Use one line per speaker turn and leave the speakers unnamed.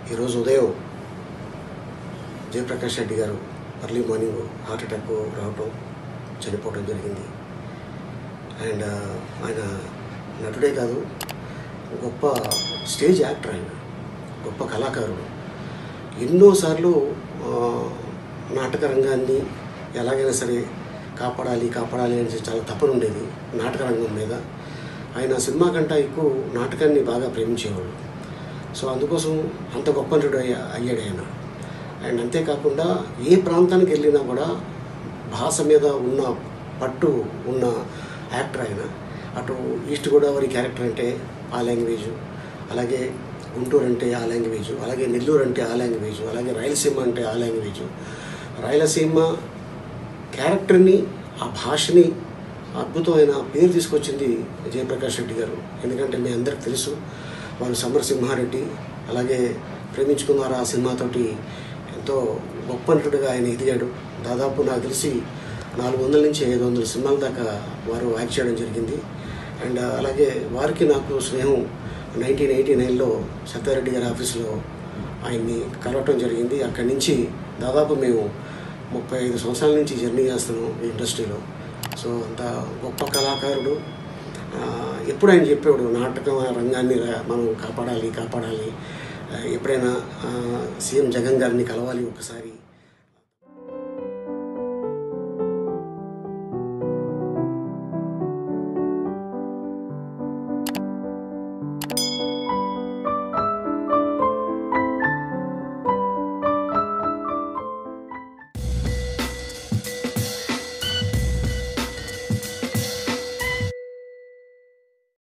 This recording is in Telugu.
ఈరోజు ఉదయం జయప్రకాష్ రెడ్డి గారు ఎర్లీ మార్నింగ్ హార్ట్ అటాక్ రావటం చనిపోవడం జరిగింది అండ్ ఆయన నటుడే కాదు గొప్ప స్టేజ్ యాక్టర్ ఆయన గొప్ప కళాకారుడు ఎన్నోసార్లు ఆ, నాటక రంగాన్ని ఎలాగైనా సరే కాపాడాలి కాపాడాలి అని చాలా తపన ఉండేది నాటక రంగం మీద ఆయన సినిమా కంటే ఎక్కువ నాటకాన్ని బాగా ప్రేమించేవాడు సో అందుకోసం అంత గొప్ప నటుడు అయ్యా- అయ్యాడు ఆయన అండ్ అంతేకాకుండా ఏ ప్రాంతానికి వెళ్ళినా కూడా భాష మీద ఉన్న పట్టు ఉన్న యాక్టర్ ఆయన అటు ఈస్ట్ గోదావరి క్యారెక్టర్ అంటే ఆ లాంగ్వేజ్ అలాగే గుంటూరు అంటే ఆ లాంగ్వేజ్ అలాగే నెల్లూరు అంటే ఆ లాంగ్వేజ్ అలాగే రాయలసీమ అంటే ఆ లాంగ్వేజ్ రాయలసీమ క్యారెక్టర్ని ఆ భాషని అద్భుతమైన పేరు తీసుకొచ్చింది జయప్రకాష్ రెడ్డి గారు ఎందుకంటే మీ అందరికి తెలుసు వారు సమరసింహారెడ్డి అలాగే ప్రేమించుకున్నారు ఆ సినిమాతోటి ఎంతో గొప్ప నటుడిగా ఆయన ఎదిగాడు దాదాపు నాకు తెలిసి నాలుగు వందల నుంచి ఐదు వందల సినిమాల దాకా వారు యాక్ట్ చేయడం జరిగింది అండ్ అలాగే వారికి నాకు స్నేహం నైన్టీన్ ఎయిటీ నైన్లో సత్యారెడ్డి గారి ఆఫీస్లో ఆయన్ని కలవటం జరిగింది అక్కడి నుంచి దాదాపు మేము ముప్పై ఐదు సంవత్సరాల నుంచి జర్నీ చేస్తున్నాం ఈ ఇండస్ట్రీలో సో అంత గొప్ప కళాకారుడు ఆ, ఎప్పుడు ఆయన చెప్పేవాడు నాటకం రంగాన్ని రా- మనం కాపాడాలి కాపాడాలి ఆ, ఎప్పుడైనా ఆ, సీఎం జగన్ గారిని కలవాలి ఒకసారి